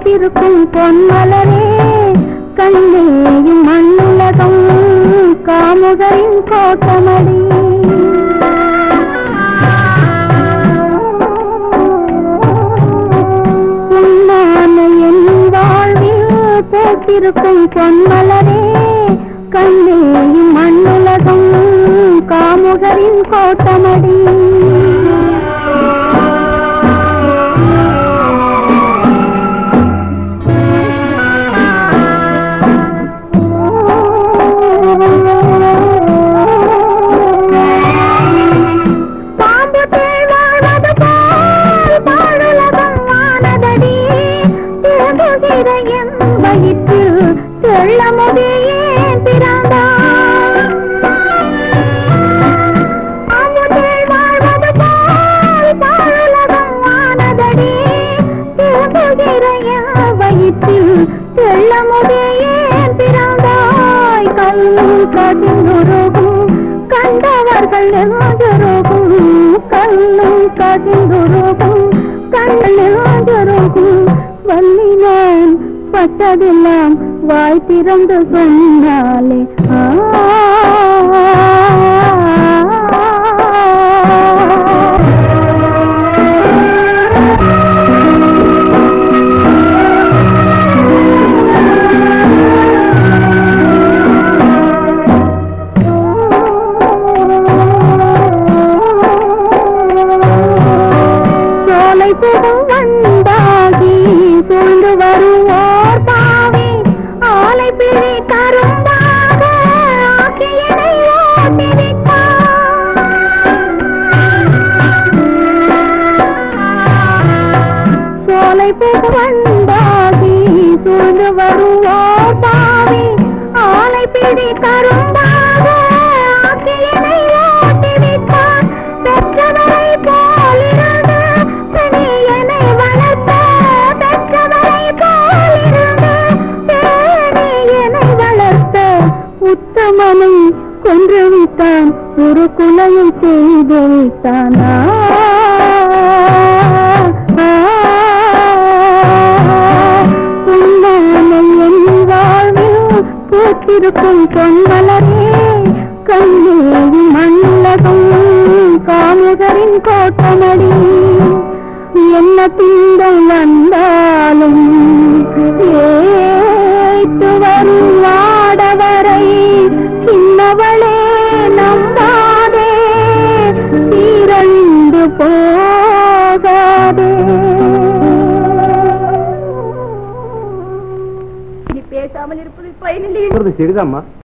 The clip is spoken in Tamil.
பூத்திருக்கும் பொன்மலரே கண்ணேயும் மண்ணுலகம் காமுகரின் கோட்டமடி உன்னான என் வாழ்வில் பூத்திருக்கும் பொன்மலரே கண்ணேயும் மண்ணுலகம் காமுகரின் கோட்டமடி பாம்பு தேள் வாழ்வது போல் பாழுலகம் ஆனதடி தேடுகிற என் வயிற்றில் தெள்ளமுதே ஏன் பிறந்தாய் பாம்பு தேள் வாழ்வது போல் பாழுலகம் ஆனதடி தேடுகிற என் வயிற்றில் தெள்ளமுதே ஏன் பிறந்தாய் கல்லும் கதிந்துருகும் கண்டவர்கள் நெஞ்சருகும் கல்லும் கதிந்துருகும் கண்கள் நெஞ்சருகும் வள்ளி நான் பட்டதெல்லாம் வாய் திறந்து சொன்னாலே சோலை புகும் வண்டாகி சூழ்ந்து வருவோர் பாவி ஆலை பிழை கரும்பாக ஆக்கியனை சோலை புகும் வண்டாகி சூழ்ந்து வருவோர் பாவி ஆலை பிழை கரும்பாக ஆக்கியனை ஓட்டிவிட்டான் பெற்றவரை போலிருந்து பெரியனை வளர்த்த பெற்றவரை போலிருந்து பேணியனை வளர்த்த உத்தமனை கொன்று விட்டான் ஒரு குலையை செய்து விட்டானா உன்னானை என் வாழ்வில் பூத்திருக்கும் பொன்மலரே கண்ணேவி மண்ணகம் காமுகரின் கோட்டமடி என்ன திண்டம் வந்தாலும் ஏத்து வரும் வாடவரை சின்னவளே நம்பாதே சீரழிந்து போகாதே நீ பேசாமல் இருப்பது பயனில்லை சரிதாம்மா